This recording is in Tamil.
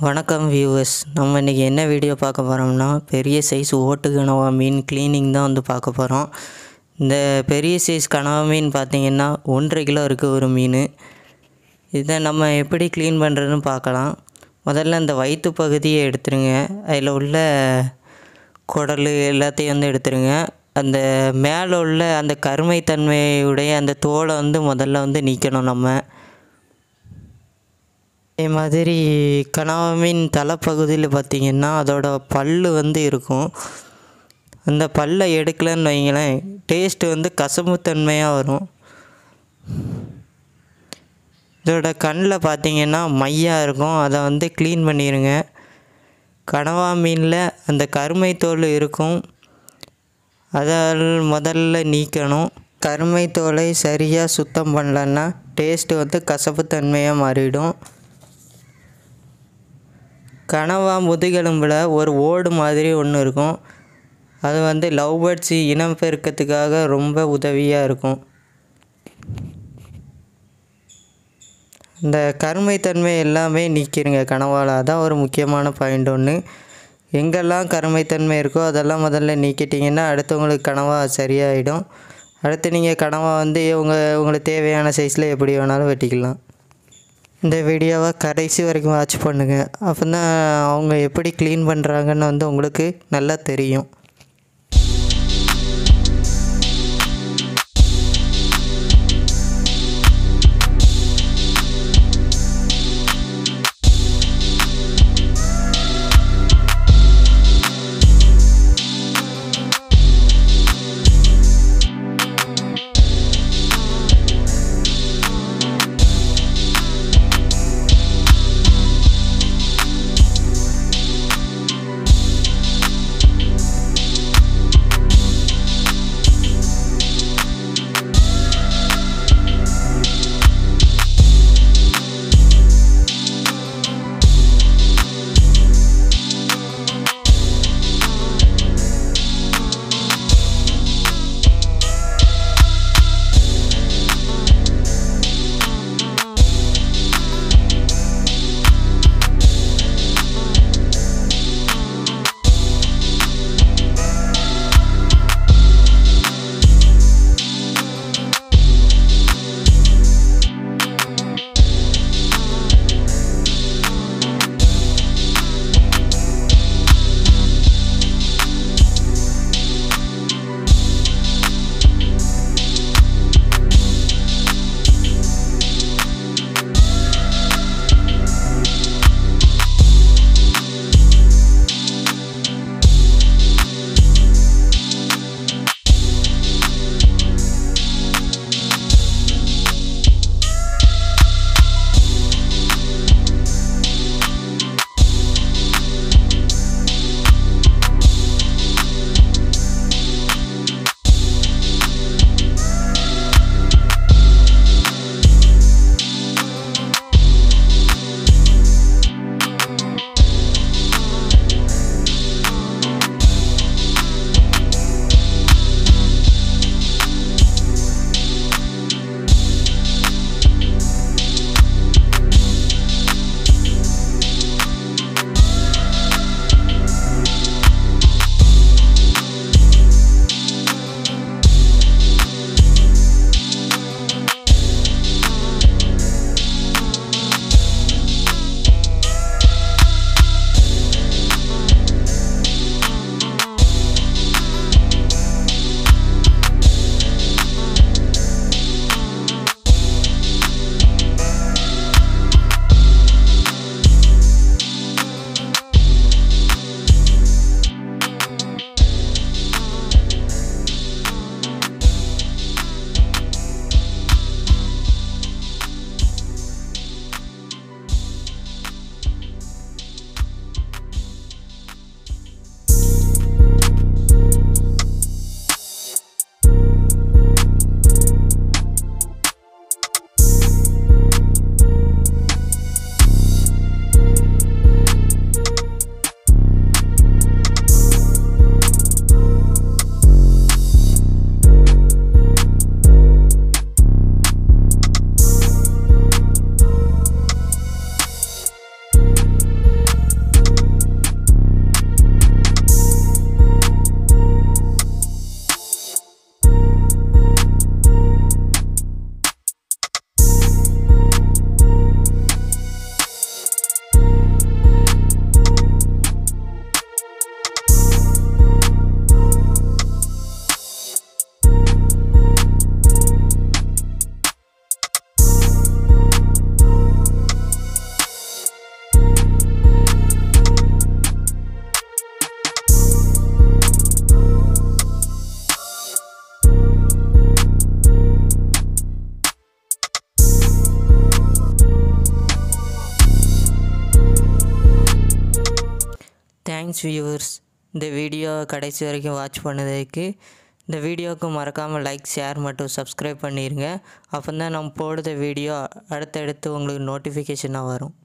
வணக்கம் வியூவர்ஸ் நம்ம இன்றைக்கி என்ன வீடியோ பார்க்க போகிறோம்னா பெரிய சைஸ் ஓட்டு கனவா மீன் க்ளீனிங் தான் வந்து பார்க்க போகிறோம் இந்த பெரிய சைஸ் கனவா மீன் பார்த்திங்கன்னா ஒன்றரை கிலோ இருக்குது ஒரு மீன் இதை நம்ம எப்படி க்ளீன் பண்ணுறதுன்னு பார்க்கலாம் முதல்ல இந்த வயிற்று பகுதியை எடுத்துருங்க அதில் உள்ள குடல் எல்லாத்தையும் வந்து எடுத்துருங்க அந்த மேலே உள்ள அந்த கருமைத்தன்மையுடைய அந்த தோலை வந்து முதல்ல வந்து நீக்கணும் நம்ம அதே மாதிரி கனவா மீன் தலைப்பகுதியில் பார்த்திங்கன்னா அதோட பல் வந்து இருக்கும் அந்த பல்லை எடுக்கலன்னு வைங்களேன் டேஸ்ட்டு வந்து கசப்புத்தன்மையாக வரும் இதோட கண்ணில் பார்த்தீங்கன்னா மையாக இருக்கும் அதை வந்து க்ளீன் பண்ணிடுங்க கனவா மீனில் அந்த கருமை தோல் இருக்கும் அதை முதல்ல நீக்கணும் கருமை தோலை சரியாக சுத்தம் பண்ணலன்னா டேஸ்ட்டு வந்து கசப்புத்தன்மையாக மாறிடும் கனவா முதுகெலும்பில் ஒரு ஓடு மாதிரி ஒன்று இருக்கும் அது வந்து லவ் பேர்ட்ஸ் இனம் பெருக்கத்துக்காக ரொம்ப உதவியாக இருக்கும் இந்த கருமைத்தன்மை எல்லாமே நீக்கிருங்க கனவால் அதான் ஒரு முக்கியமான பாயிண்ட் ஒன்று எங்கெல்லாம் கருமைத்தன்மை இருக்கோ அதெல்லாம் முதல்ல நீக்கிட்டிங்கன்னா அடுத்து உங்களுக்கு கனவா சரியாயிடும் அடுத்து நீங்கள் கனவா வந்து உங்கள் உங்களுக்கு தேவையான சைஸில் எப்படி வேணாலும் வெட்டிக்கலாம் இந்த வீடியோவை கடைசி வரைக்கும் வாட்ச் பண்ணுங்கள் அப்போ தான் அவங்க எப்படி க்ளீன் பண்ணுறாங்கன்னு வந்து உங்களுக்கு நல்லா தெரியும் தேங்க்ஸ் வியூவர்ஸ் இந்த வீடியோ கடைசி வரைக்கும் வாட்ச் பண்ணதுக்கு இந்த வீடியோவுக்கு மறக்காமல் லைக் ஷேர் மற்றும் சப்ஸ்கிரைப் பண்ணிடுங்க அப்போ தான் நம்ம போடுற வீடியோ அடுத்தடுத்து உங்களுக்கு நோட்டிஃபிகேஷனாக வரும்